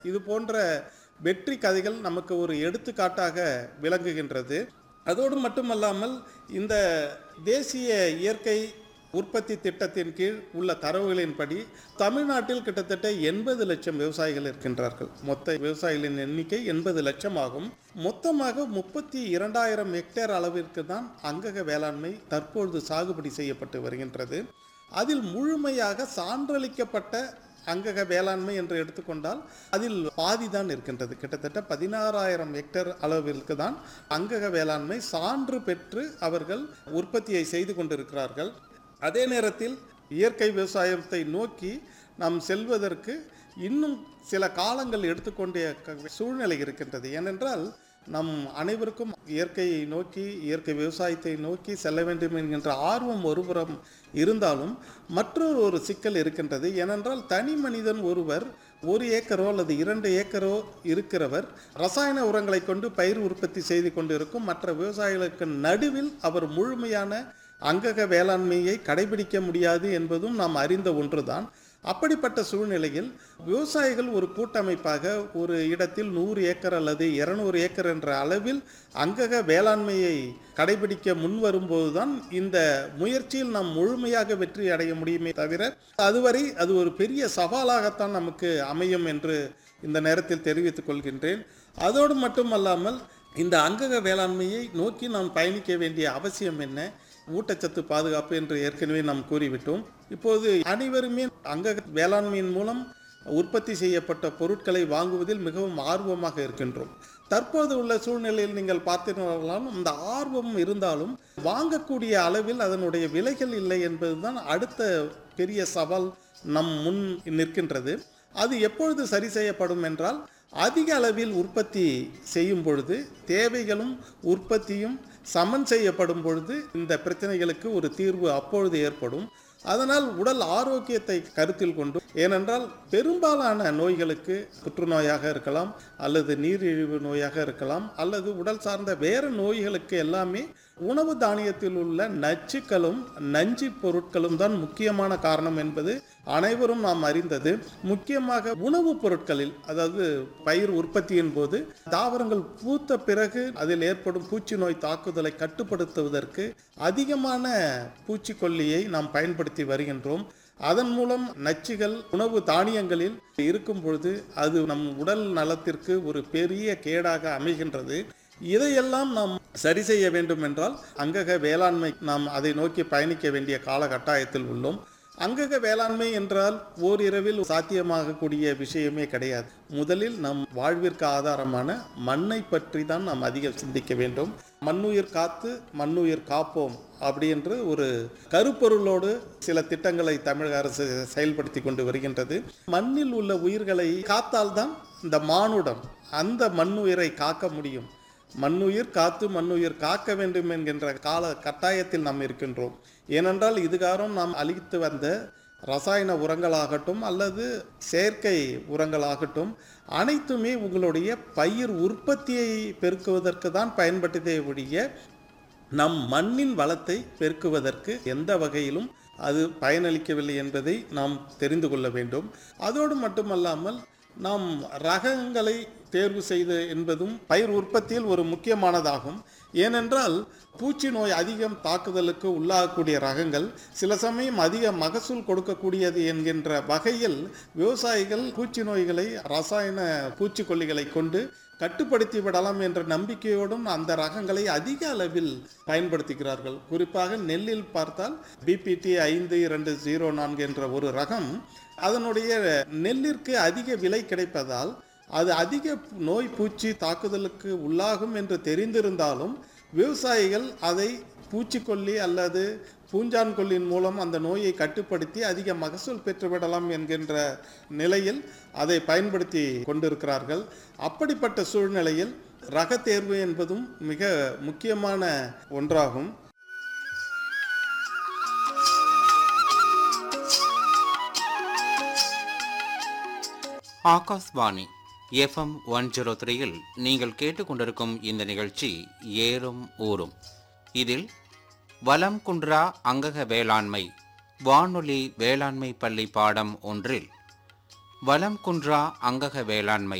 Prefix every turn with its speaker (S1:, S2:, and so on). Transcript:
S1: இது போன்ற வெற்றி கதைகள் நமக்கு ஒரு எடுத்துக்காட்டாக விளங்குகின்றது அதோடு மட்டுமல்லாமல் இந்த தேசிய இயற்கை உற்பத்தி திட்டத்தின் கீழ் உள்ள தரவுகளின்படி தமிழ்நாட்டில் கிட்டத்தட்ட எண்பது லட்சம் விவசாயிகள் இருக்கின்றார்கள் மொத்த விவசாயிகளின் எண்ணிக்கை எண்பது லட்சம் ஆகும் மொத்தமாக முப்பத்தி இரண்டாயிரம் ஹெக்டேர் அளவிற்கு தான் அங்கக வேளாண்மை தற்பொழுது சாகுபடி செய்யப்பட்டு வருகின்றது அதில் முழுமையாக சான்றளிக்கப்பட்ட அங்கக வேளாண்மை என்று எடுத்துக்கொண்டால் அதில் பாதி தான் இருக்கின்றது கிட்டத்தட்ட பதினாறாயிரம் ஹெக்டேர் அளவிற்கு தான் அங்கக வேளாண்மை சான்று பெற்று அவர்கள் உற்பத்தியை செய்து கொண்டிருக்கிறார்கள் அதே நேரத்தில் இயற்கை விவசாயத்தை நோக்கி நாம் செல்வதற்கு இன்னும் சில காலங்கள் எடுத்துக்கொண்டே க- சூழ்நிலை இருக்கின்றது ஏனென்றால் நம் அனைவருக்கும் இயற்கையை நோக்கி இயற்கை விவசாயத்தை நோக்கி செல்ல வேண்டும் என்கின்ற ஆர்வம் ஒருபுறம் இருந்தாலும் மற்றொரு ஒரு சிக்கல் இருக்கின்றது ஏனென்றால் தனி மனிதன் ஒருவர் ஒரு ஏக்கரோ அல்லது இரண்டு ஏக்கரோ இருக்கிறவர் ரசாயன உரங்களை கொண்டு பயிர் உற்பத்தி செய்து கொண்டிருக்கும் மற்ற விவசாயிகளுக்கு நடுவில் அவர் முழுமையான அங்கக வேளாண்மையை கடைபிடிக்க முடியாது என்பதும் நாம் அறிந்த ஒன்றுதான் அப்படிப்பட்ட சூழ்நிலையில் விவசாயிகள் ஒரு கூட்டமைப்பாக ஒரு இடத்தில் நூறு ஏக்கர் அல்லது இருநூறு ஏக்கர் என்ற அளவில் அங்கக வேளாண்மையை கடைபிடிக்க முன் வரும்போதுதான் இந்த முயற்சியில் நாம் முழுமையாக வெற்றி அடைய முடியுமே தவிர அதுவரை அது ஒரு பெரிய சவாலாகத்தான் நமக்கு அமையும் என்று இந்த நேரத்தில் தெரிவித்துக் கொள்கின்றேன் அதோடு மட்டுமல்லாமல் இந்த அங்கக வேளாண்மையை நோக்கி நாம் பயணிக்க வேண்டிய அவசியம் என்ன ஊட்டச்சத்து பாதுகாப்பு என்று ஏற்கனவே நாம் கூறிவிட்டோம் இப்போது அனைவருமே அங்கக வேளாண்மையின் மூலம் உற்பத்தி செய்யப்பட்ட பொருட்களை வாங்குவதில் மிகவும் ஆர்வமாக இருக்கின்றோம் தற்போது உள்ள சூழ்நிலையில் நீங்கள் பார்த்தீர்களாலும் இந்த ஆர்வம் இருந்தாலும் வாங்கக்கூடிய அளவில் அதனுடைய விலைகள் இல்லை என்பதுதான் அடுத்த பெரிய சவால் நம் முன் நிற்கின்றது அது எப்பொழுது சரி செய்யப்படும் என்றால் அதிக அளவில் உற்பத்தி செய்யும் பொழுது தேவைகளும் உற்பத்தியும் சமன் செய்யப்படும் பொழுது இந்த பிரச்சனைகளுக்கு ஒரு தீர்வு அப்பொழுது ஏற்படும் அதனால் உடல் ஆரோக்கியத்தை கருத்தில் கொண்டு ஏனென்றால் பெரும்பாலான நோய்களுக்கு புற்றுநோயாக இருக்கலாம் அல்லது நீரிழிவு நோயாக இருக்கலாம் அல்லது உடல் சார்ந்த வேறு நோய்களுக்கு எல்லாமே உணவு தானியத்தில் உள்ள நச்சுக்களும் நஞ்சு பொருட்களும் தான் முக்கியமான காரணம் என்பது அனைவரும் நாம் அறிந்தது முக்கியமாக உணவுப் பொருட்களில் அதாவது பயிர் உற்பத்தியின் போது தாவரங்கள் பூத்த பிறகு அதில் ஏற்படும் பூச்சி நோய் தாக்குதலை கட்டுப்படுத்துவதற்கு அதிகமான பூச்சிக்கொல்லியை நாம் பயன்படுத்தி வருகின்றோம் அதன் மூலம் நச்சுகள் உணவு தானியங்களில் இருக்கும் பொழுது அது நம் உடல் நலத்திற்கு ஒரு பெரிய கேடாக அமைகின்றது இதையெல்லாம் நாம் சரி செய்ய வேண்டும் என்றால் அங்கக வேளாண்மை நாம் அதை நோக்கி பயணிக்க வேண்டிய காலகட்டாயத்தில் உள்ளோம் அங்கக வேளாண்மை என்றால் ஓரிரவில் சாத்தியமாகக்கூடிய விஷயமே கிடையாது முதலில் நம் வாழ்விற்கு ஆதாரமான மண்ணை பற்றி தான் நாம் அதிகம் சிந்திக்க வேண்டும் மண்ணுயிர் காத்து மண்ணுயிர் காப்போம் அப்படி என்று ஒரு கருப்பொருளோடு சில திட்டங்களை தமிழக அரசு செயல்படுத்தி கொண்டு வருகின்றது மண்ணில் உள்ள உயிர்களை காத்தால்தான் இந்த மானுடம் அந்த மண்ணுயிரை காக்க முடியும் மண்ணுயிர் காத்து மண்ணுயிர் காக்க வேண்டும் என்கின்ற கால கட்டாயத்தில் நாம் இருக்கின்றோம் ஏனென்றால் இதுகாரம் நாம் அளித்து வந்த ரசாயன உரங்களாகட்டும் அல்லது செயற்கை உரங்களாகட்டும் அனைத்துமே உங்களுடைய பயிர் உற்பத்தியை பெருக்குவதற்கு தான் பயன்பட்டதே ஒழிய நம் மண்ணின் வளத்தை பெருக்குவதற்கு எந்த வகையிலும் அது பயனளிக்கவில்லை என்பதை நாம் தெரிந்து கொள்ள வேண்டும் அதோடு மட்டுமல்லாமல் நாம் ரகங்களை தேர்வு செய்து என்பதும் பயிர் உற்பத்தியில் ஒரு முக்கியமானதாகும் ஏனென்றால் பூச்சி நோய் அதிகம் தாக்குதலுக்கு உள்ளாகக்கூடிய ரகங்கள் சில சமயம் அதிக மகசூல் கொடுக்கக்கூடியது என்கின்ற வகையில் விவசாயிகள் பூச்சி நோய்களை ரசாயன பூச்சிக்கொல்லிகளை கொண்டு கட்டுப்படுத்தி விடலாம் என்ற நம்பிக்கையோடும் அந்த ரகங்களை அதிக அளவில் பயன்படுத்துகிறார்கள் குறிப்பாக நெல்லில் பார்த்தால் பிபிடி ஐந்து இரண்டு ஜீரோ நான்கு என்ற ஒரு ரகம் அதனுடைய நெல்லிற்கு அதிக விலை கிடைப்பதால் அது அதிக நோய் பூச்சி தாக்குதலுக்கு உள்ளாகும் என்று தெரிந்திருந்தாலும் விவசாயிகள் அதை பூச்சிக்கொல்லி அல்லது பூஞ்சான் கொல்லின் மூலம் அந்த நோயை கட்டுப்படுத்தி அதிக மகசூல் பெற்றுவிடலாம் என்கின்ற நிலையில் அதை பயன்படுத்தி கொண்டிருக்கிறார்கள் அப்படிப்பட்ட சூழ்நிலையில் ரக தேர்வு என்பதும் மிக முக்கியமான ஒன்றாகும்
S2: ஆகாஷ்வாணி எஃப்எம் ஒன் ஜீரோ த்ரீயில் நீங்கள் கேட்டுக்கொண்டிருக்கும் இந்த நிகழ்ச்சி ஏறும் ஊரும் இதில் வலம் குன்றா அங்கக வேளாண்மை வானொலி வேளாண்மை பள்ளி பாடம் ஒன்றில் வலம் குன்றா அங்கக வேளாண்மை